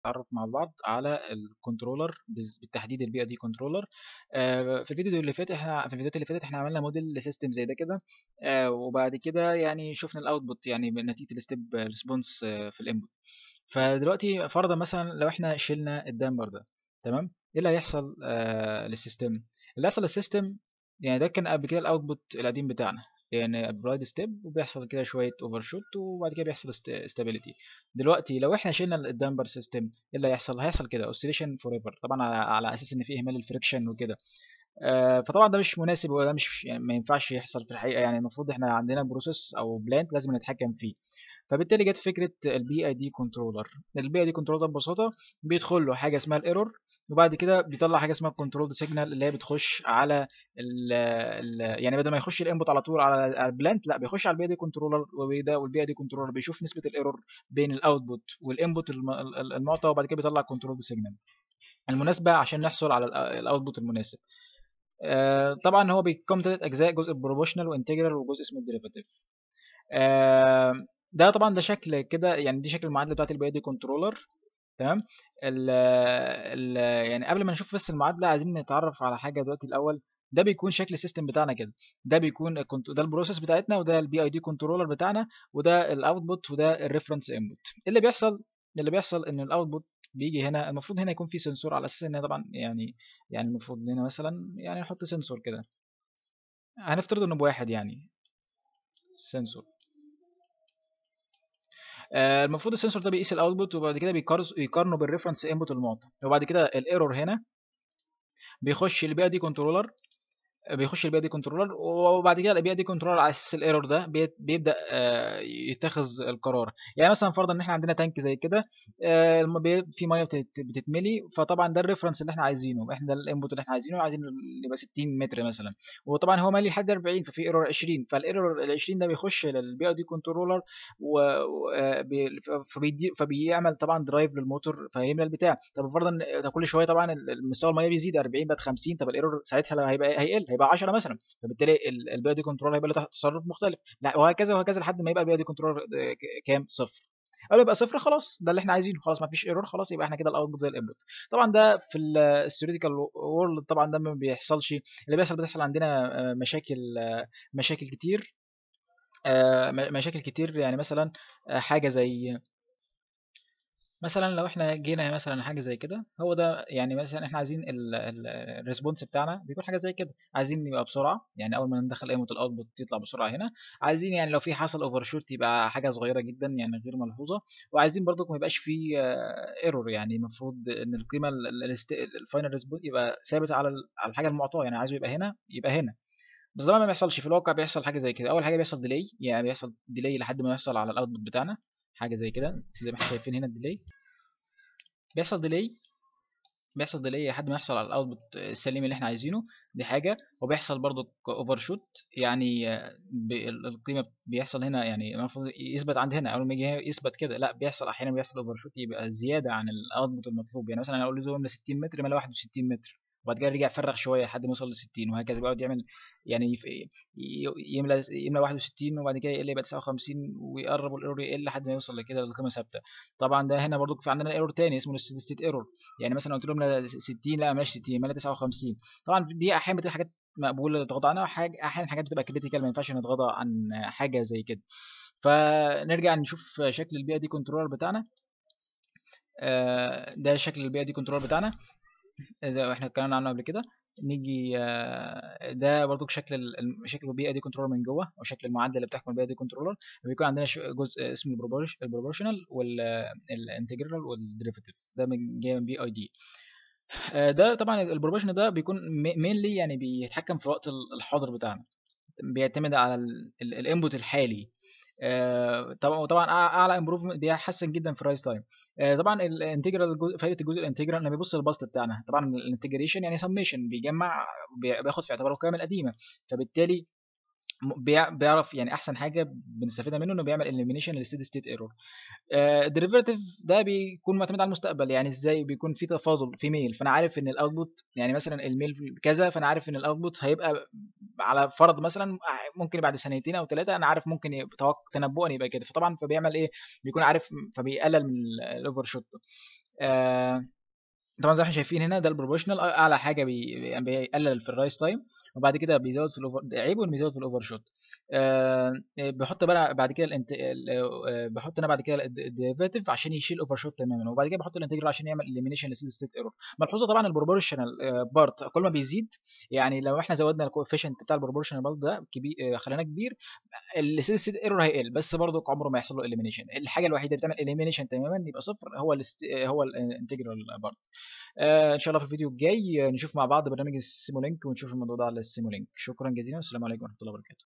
نتعرف مع بعض على الكنترولر بالتحديد البي اي دي كنترولر في الفيديو اللي فات احنا في الفيديوهات اللي فاتت احنا عملنا موديل لسيستم زي ده كده آه، وبعد كده يعني شفنا الاوتبوت يعني نتيجه الستيب ريسبونس في الانبوت فدلوقتي فرضا مثلا لو احنا شلنا الدامبر ده تمام ايه اللي هيحصل آه للسيستم اللي هيحصل للسيستم يعني ده كان قبل كده الاوتبوت القديم بتاعنا يعني ابرايد ستيب وبيحصل كده شويه اوفر شوت وبعد كده بيحصل استابيليتي دلوقتي لو احنا شلنا الدامبر سيستم ايه اللي هيحصل هيحصل كده اوسيليشن فور ايفر طبعا على, على اساس ان في اهمال الفريكشن وكده آه فطبعا ده مش مناسب وده مش يعني ما ينفعش يحصل في الحقيقه يعني المفروض احنا عندنا بروسيس او بلانت لازم نتحكم فيه فبالتالي جت فكره البي اي دي كنترولر البي اي دي كنترولر ببساطه بيدخل له حاجه اسمها الايرور وبعد كده بيطلع حاجه اسمها كنترول سيجنال اللي هي بتخش على ال ال يعني بدل ما يخش الانبوت على طول على البلانت لا بيخش على البي اي دي كنترولر وده والبي اي دي كنترولر بيشوف نسبه الايرور بين الاوتبوت والانبوت المعطى وبعد كده بيطلع كنترول سيجنال المناسبه عشان نحصل على الاوتبوت المناسب آه طبعا هو بيكون ثلاث اجزاء جزء بروبوشنال وانتجرال وجزء اسمه الديريفاتيف آه ده طبعا ده شكل كده يعني دي شكل المعادله بتاعت البي اي دي كنترولر تمام ال ال يعني قبل ما نشوف بس المعادله عايزين نتعرف على حاجه دلوقتي الاول ده بيكون شكل السيستم بتاعنا كده ده بيكون ده البروسيس بتاعتنا وده البي اي دي كنترولر بتاعنا وده الاوتبوت وده الريفرنس انبوت اللي بيحصل اللي بيحصل ان الاوتبوت بيجي هنا المفروض هنا يكون في سنسور على اساس ان طبعا يعني يعني المفروض هنا مثلا يعني نحط سنسور كده هنفترض انه بواحد يعني سنسور آه المفروض السنسور ده بيقيس الاوتبوت وبعد كده بيقارنه بالريفرنس انبوت المعطى وبعد كده الايرور هنا بيخش البي دي كنترولر بيخش البي دي كنترولر وبعد كده البي دي كنترولر على اساس الايرور ده بيبدا يتخذ القرار يعني مثلا فرضا ان احنا عندنا تانك زي كده في ميه بتتملي فطبعا ده الريفرنس اللي احنا عايزينه احنا ده الانبوت اللي احنا عايزينه عايزين يبقى 60 متر مثلا وطبعا هو مالي لحد 40 ففي ايرور 20 فالايرور ال 20 ده بيخش للبي دي كنترولر فبيدي فبيعمل طبعا درايف للموتور فيملى البتاع طب فرضا كل شويه طبعا مستوى الميه بيزيد 40 بقت 50 طب الايرور ساعتها هيبقى هيقل هيبقى 10 مثلا فبالتالي البي دي كنترول هيبقى له تصرف مختلف لا وهكذا وهكذا لحد ما يبقى البي دي كنترول كام صفر قال يبقى صفر خلاص ده اللي احنا عايزينه خلاص ما فيش ايرور خلاص يبقى احنا كده الاوتبوت زي الانبوت طبعا ده في الثيوريتيكال وورلد طبعا ده ما بيحصلش اللي بيحصل بتحصل عندنا مشاكل مشاكل كتير مشاكل كتير يعني مثلا حاجه زي مثلا لو احنا جينا مثلا حاجه زي كده هو ده يعني مثلا احنا عايزين الريسبونس بتاعنا بيكون حاجه زي كده عايزين يبقى بسرعه يعني اول ما ندخل انبوت الاوتبوت يطلع بسرعه هنا عايزين يعني لو في حصل اوفر شوت يبقى حاجه صغيره جدا يعني غير ملحوظه وعايزين برضو ما يبقاش في ايرور يعني المفروض ان القيمه الفاينل ريسبونس يبقى ثابت على على الحاجه المعطاه يعني عايزه يبقى هنا يبقى هنا بس ده ما بيحصلش في الواقع بيحصل حاجه زي كده اول حاجه بيحصل ديلي يعني بيحصل ديلي لحد ما يحصل على الاوتبوت بتاعنا حاجه زي كده زي ما احنا شايفين هنا الديلي بيحصل ديلي بيحصل ديلي لحد ما يحصل على الاوتبوت السليم اللي احنا عايزينه دي حاجه وبيحصل برضو اوفر شوت يعني القيمه بيحصل هنا يعني المفروض يثبت عند هنا اول ما يجي يثبت كده لا بيحصل احيانا بيحصل اوفر شوت يبقى زياده عن الاوتبوت المطلوب يعني مثلا انا اقول له زوم ل 60 متر ملا 61 متر وبعد كده رجع فرغ شويه لحد ما يوصل ل 60 وهكذا بيقعد يعمل يعني يملى يملى 61 وبعد كده يقل يبقى 59 ويقرب الايرور يقل لحد ما يوصل لكده لقيمه ثابته طبعا ده هنا برضو في عندنا ايرور تاني اسمه الستيد ستيت ايرور يعني مثلا قلت له ملى 60 لا ماشي 60 ملى 59 طبعا دي احيانا بتبقى حاجات مقبوله نتغاضى عنها وحاجه احيانا حاجات بتبقى كريتيكال ما ينفعش نتغاضى عن حاجه زي كده فنرجع نشوف شكل البيئه دي كنترولر بتاعنا ده شكل البيئه دي كنترولر بتاعنا زي احنا اتكلمنا عنه قبل كده نيجي ده برضو شكل شكل البيئه دي كنترولر من جوه او شكل المعادله اللي بتحكم البيئه دي كنترولر بيكون عندنا جزء اسمه البروبورشنال والانتجرال والديريفاتيف ده من جاي من بي اي دي ده طبعا البروبورشنال ده بيكون مينلي يعني بيتحكم في الوقت الحاضر بتاعنا بيعتمد على الانبوت الحالي طبعا وطبعا اعلى امبروفمنت بيحسن جدا في الرايز تايم طبعا الانتجرال فائده الجزء الانتجرال انه بيبص للبسط بتاعنا طبعا الانتجريشن يعني سميشن بيجمع بياخد في اعتباره القيم القديمه فبالتالي بيعرف يعني احسن حاجه بنستفيدها منه انه بيعمل اليمينيشن للستيدي ستيت ايرور الديريفيتيف ده بيكون معتمد على المستقبل يعني ازاي بيكون في تفاضل في ميل فانا عارف ان الاوتبوت يعني مثلا الميل كذا فانا عارف ان الاوتبوت هيبقى على فرض مثلا ممكن بعد سنتين او ثلاثه انا عارف ممكن تنبؤا يبقى كده فطبعا فبيعمل ايه بيكون عارف فبيقلل من الاوفر شوت آه طبعا زي ما احنا شايفين هنا ده البروبوشنال اعلى حاجه بي- يعني بيقلل في الرايس تايم وبعد كده بيزود في الاوفر ده عيب وانه بيزود في الاوفر شوت آه بحط بقى بعد كده الانت... ال- آه، بحط انا بعد كده الديريفاتيف عشان يشيل الاوفر شوت تماما وبعد كده بحط الانتجرال عشان يعمل اليمينيشن للسيل ستيت ايرور ملحوظه طبعا البروبورشنال بارت كل ما بيزيد يعني لو احنا زودنا الكوفيشنت بتاع البروبورشنال بارت ده كبير خليناه كبير السيل ستيت ايرور هيقل بس برضه عمره ما يحصل له اليمينيشن الحاجه الوحيده اللي بتعمل اليمينيشن تماما يبقى صفر هو ال هو الانتجرال بارت آه ان شاء الله في الفيديو الجاي آه، نشوف مع بعض برنامج السيمولينك ونشوف الموضوع ده على السيمولينك شكرا جزيلا والسلام عليكم ورحمه الله وبركاته